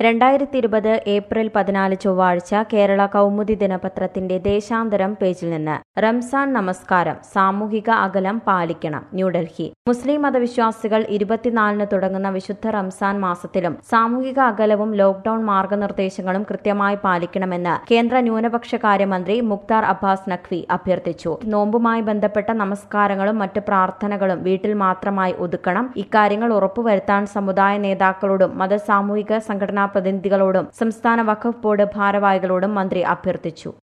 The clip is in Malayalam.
രണ്ടായിരത്തി ഇരുപത് ഏപ്രിൽ പതിനാല് ചൊവ്വാഴ്ച കേരള കൗമുദി ദിനപത്രത്തിന്റെ ദേശാന്തരം പേജിൽ നിന്ന് റംസാൻ നമസ്കാരം സാമൂഹിക അകലം പാലിക്കണം ന്യൂഡൽഹി മുസ്ലിം മതവിശ്വാസികൾ ഇരുപത്തിനാലിന് തുടങ്ങുന്ന വിശുദ്ധ റംസാൻ മാസത്തിലും സാമൂഹിക അകലവും ലോക്ഡൌൺ മാർഗനിർദ്ദേശങ്ങളും കൃത്യമായി പാലിക്കണമെന്ന് കേന്ദ്ര ന്യൂനപക്ഷ കാര്യമന്ത്രി മുക്താർ അബ്ബാസ് നഖ്വി അഭ്യർത്ഥിച്ചു നോമ്പുമായി ബന്ധപ്പെട്ട നമസ്കാരങ്ങളും മറ്റ് പ്രാർത്ഥനകളും വീട്ടിൽ മാത്രമായി ഒതുക്കണം ഇക്കാര്യങ്ങൾ ഉറപ്പുവരുത്താൻ സമുദായ നേതാക്കളോടും മത സാമൂഹിക സംഘടനാ പ്രതിനിധികളോടും സംസ്ഥാന വഖഫ് ബോർഡ് ഭാരവാഹികളോടും മന്ത്രി അഭ്യർത്ഥിച്ചു